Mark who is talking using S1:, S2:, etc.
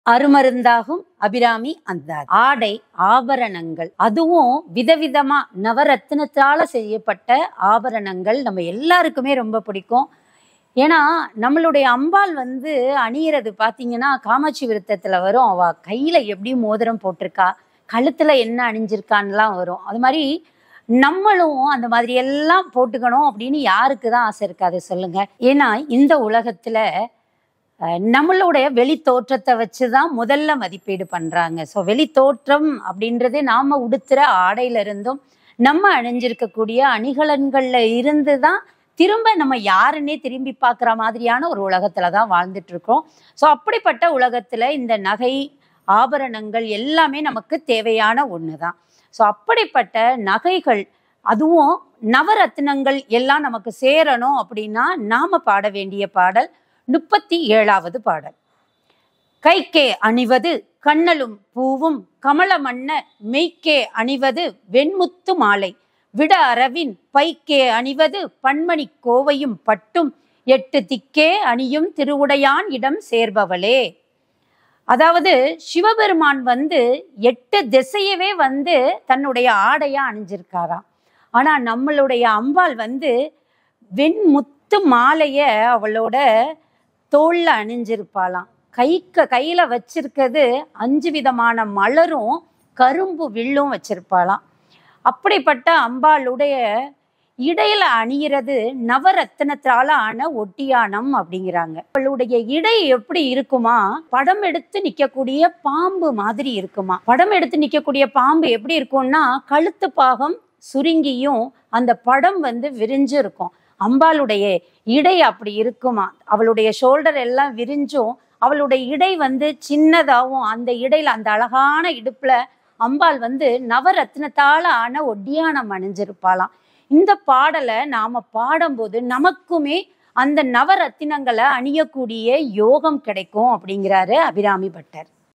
S1: அருமருந்தாகும் அபிராமி அந்த ஆடை ஆபரணங்கள் அதுவும் விதவிதமா நவரத்தினத்தால செய்யப்பட்ட ஆபரணங்கள் நம்ம எல்லாருக்குமே ரொம்ப பிடிக்கும் ஏன்னா நம்மளுடைய அம்பாள் வந்து அணியிறது பார்த்தீங்கன்னா காமாட்சி விருத்தத்துல வரும் அவ கையில எப்படி மோதிரம் போட்டிருக்கா கழுத்துல என்ன அணிஞ்சிருக்கான்லாம் வரும் அது மாதிரி நம்மளும் அந்த மாதிரி எல்லாம் போட்டுக்கணும் அப்படின்னு யாருக்கு தான் ஆசை இருக்காது சொல்லுங்க ஏன்னா இந்த உலகத்துல அஹ், நம்மளுடைய வெளி தோற்றத்தை வச்சு தான் முதல்ல மதிப்பீடு பண்றாங்க ஸோ வெளி தோற்றம் அப்படின்றது நாம உடுத்துற ஆடையில இருந்தும் நம்ம அணிஞ்சிருக்கக்கூடிய அணிகலன்கள்ல இருந்து தான் திரும்ப நம்ம யாருன்னே திரும்பி பார்க்குற மாதிரியான ஒரு உலகத்துல தான் வாழ்ந்துட்டு இருக்கோம் ஸோ அப்படிப்பட்ட உலகத்துல இந்த நகை ஆபரணங்கள் எல்லாமே நமக்கு தேவையான ஒன்று தான் ஸோ அப்படிப்பட்ட நகைகள் அதுவும் நவரத்னங்கள் எல்லாம் நமக்கு சேரணும் அப்படின்னா நாம பாட வேண்டிய பாடல் முப்பத்தி ஏழாவது பாடல் கைக்கே அணிவது கண்ணலும் பூவும் கமலமன்ன மெய்க்கே அணிவது வெண்முத்து மாலை விட அரவின் பைக்கே அணிவது பன்மணி கோவையும் பட்டும் எட்டு திக்கே அணியும் திருவுடையான் இடம் சேர்பவளே அதாவது சிவபெருமான் வந்து எட்டு திசையவே வந்து தன்னுடைய ஆடையா அணிஞ்சிருக்காராம் ஆனா நம்மளுடைய அம்பாள் வந்து வெண்முத்து மாலைய அவளோட தோல்ல அணிஞ்சிருப்பாளாம் கைக்க கையில வச்சிருக்கிறது அஞ்சு விதமான மலரும் கரும்பு வில்லும் வச்சிருப்பாளாம் அப்படிப்பட்ட அம்பாளுடைய இடையில அணியிறது நவரத்தினத்தால ஆன ஒட்டியானம் அப்படிங்கிறாங்க அவளுடைய இடை எப்படி இருக்குமா படம் எடுத்து நிக்கக்கூடிய பாம்பு மாதிரி இருக்குமா படம் எடுத்து நிக்கக்கூடிய பாம்பு எப்படி இருக்கும்னா கழுத்து பாகம் சுருங்கியும் அந்த படம் வந்து விரிஞ்சு இருக்கும் அம்பாளுடைய இடை அப்படி இருக்குமா அவளுடைய ஷோல்டர் எல்லாம் விரிஞ்சும் அவளுடைய இடை வந்து சின்னதாகவும் அந்த இடையில அந்த அழகான இடுப்புல அம்பாள் வந்து நவரத்னத்தால ஆன ஒட்டியானம் அணிஞ்சிருப்பாளாம் இந்த பாடலை நாம பாடும்போது நமக்குமே அந்த நவரத்தினங்களை அணியக்கூடிய யோகம் கிடைக்கும் அப்படிங்கிறாரு அபிராமி பட்டர்